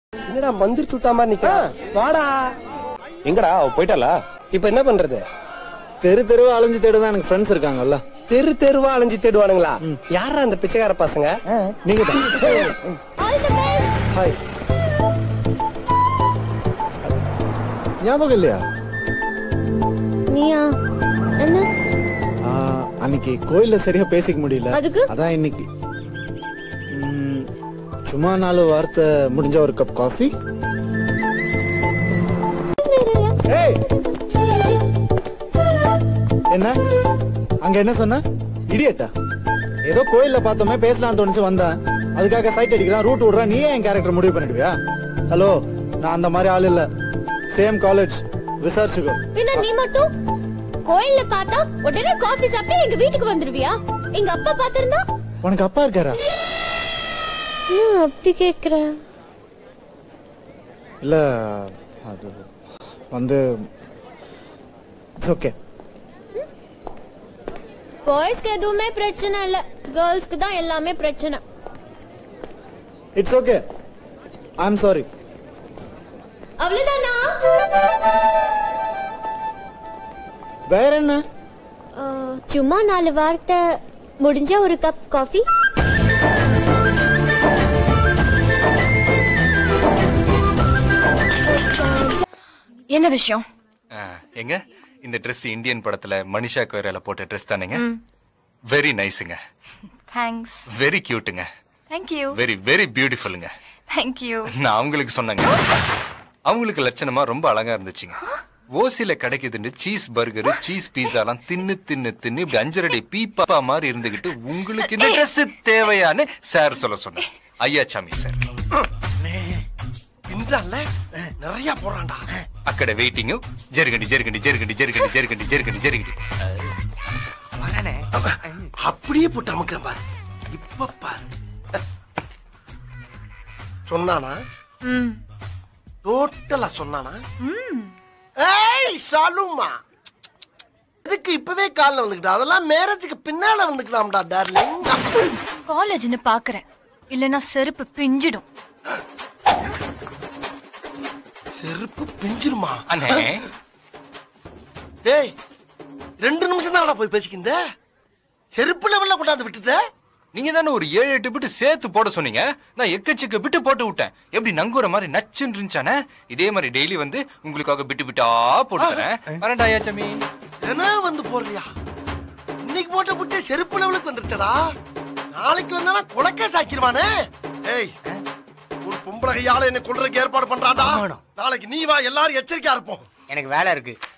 என்னடா மந்திர் சுட்டா மாதிரி நிக்க வாடா எங்கடா அவ போயிட்டாளா இப்ப என்ன பண்றது தெரு தெருவா அலைஞ்சு தேடுதான் எனக்கு ஃப்ரெண்ட்ஸ் இருக்காங்கல்ல தெரு தெருவா அலைஞ்சு தேடுவானுங்களா யாரா அந்த பிச்சைக்கார பசங்க நீங்க தான் ஹாய் ஞாபகம் இல்லையா நீயா என்ன ஆ, அன்னைக்கு கோயில்ல சரியா பேசிக்க முடியல அதுக்கு? அதான் இன்னைக்கு ம், சும்மா நாலு வார்த்தை முடிஞ்ச ஒரு கப் காஃபி ஏய் என்ன அங்க என்ன சொன்ன இடியட்டா ஏதோ கோயில்ல பார்த்தோமே பேசலாம் தோணுச்சு வந்தேன் அதுக்காக சைட் அடிக்கிறான் ரூட் விடுறான் நீ ஏன் கேரக்டர் முடிவு பண்ணிடுவியா ஹலோ நான் அந்த மாதிரி ஆள் இல்ல சேம் காலேஜ் விசாரிச்சுக்கோ பின்ன நீ மட்டும் கோயில்ல பார்த்தா உடனே காஃபி சாப்பிட்டு எங்க வீட்டுக்கு வந்துருவியா எங்க அப்பா பாத்திருந்தா உனக்கு அப்பா இருக்காரா அப்படி கேக்குற இல்ல அது வந்து ஓகே பாய்ஸ்க்கு எதுவுமே பிரச்சனை இல்ல கேர்ள்ஸ்க்கு தான் எல்லாமே பிரச்சனை it's okay I am sorry அவ்வளவுதானா வேற என்ன ஆ, சும்மா நாலு வார்த்தை முடிஞ்ச ஒரு கப் காஃபி என்ன விஷயம் ஆ, எங்க இந்த Dress இந்தியன் படத்துல மனிஷா கொய்ரால போட்ட ட்ரெஸ் தானேங்க வெரி நைஸுங்க தேங்க்ஸ் வெரி கியூட்டுங்க தேங்க்யூ வெரி வெரி பியூட்டிஃபுல்லுங்க தேங்க்யூ நான் அவங்களுக்கு சொன்னேங்க அவங்களுக்கு லட்சணமா ரொம்ப அழகா இருந்துச்சுங்க ஓசில கிடைக்குதுன்னு சீஸ் பர்கர் சீஸ் பீஸாலாம் தின்னு தின்னு தின்னு இப்படி அஞ்சரடி பீப்பா மாதிரி இருந்துகிட்டு உங்களுக்கு இந்த Dress தேவையான்னு சார் சொல்ல சொன்னேன் ஐயா சாமி சார் பின்றான்ல நிறைய போறான்டா அக்கட வெயிட்டிங்கும் ஜெருகண்டி ஜெருகண்டி ஜெருகண்டி ஜெருகண்டி ஜெருகண்டி ஜெருகண்டி ஜெருகண்டி அப்படியே போட்டு அமுக்கிறேன் பாரு இப்ப பாரு சொன்னானா ம் டோட்டலா சொன்னானா ஏய் ஷாலுமா இதுக்கு இப்பவே கால்ல வந்துக்கிட்ட அதெல்லாம் மேரத்துக்கு பின்னால வந்துக்கலாம்டா டார்லிங் காலேஜ்னு பாக்குறேன் இல்லனா செருப்பு பிஞ்சிடும் செருப்பு பிஞ்சிருமா அண்ணே டேய் ரெண்டு நிமிஷம் தானடா போய் பேசிக்கிந்த செருப்பு லெவல்ல கொண்டாந்து விட்டுட்ட நீங்க தானே ஒரு ஏழு எட்டு பிட்டு சேர்த்து போட சொன்னீங்க நான் எக்கச்சக்க பிட்டு போட்டு விட்டேன் எப்படி நங்குற மாதிரி நச்சுன்னு இருந்துச்சானே இதே மாதிரி டெய்லி வந்து உங்களுக்காக பிட்டு பிட்டா போட்டு தரேன் வரேன்டா ஐயாச்சாமி என்ன வந்து போடுறியா இன்னைக்கு போட்ட புட்டு செருப்பு லெவலுக்கு வந்துருச்சடா நாளைக்கு வந்தானா குலக்க சாக்கிடுவானே ஏய் ஒரு பொம்பளை கையால என்ன கொல்றதுக்கு ஏற்பாடு பண்றாடா நாளைக்கு நீ வா எல்லாரும் எச்சரிக்கையா இருப்போம் எனக்கு வேலை இருக்கு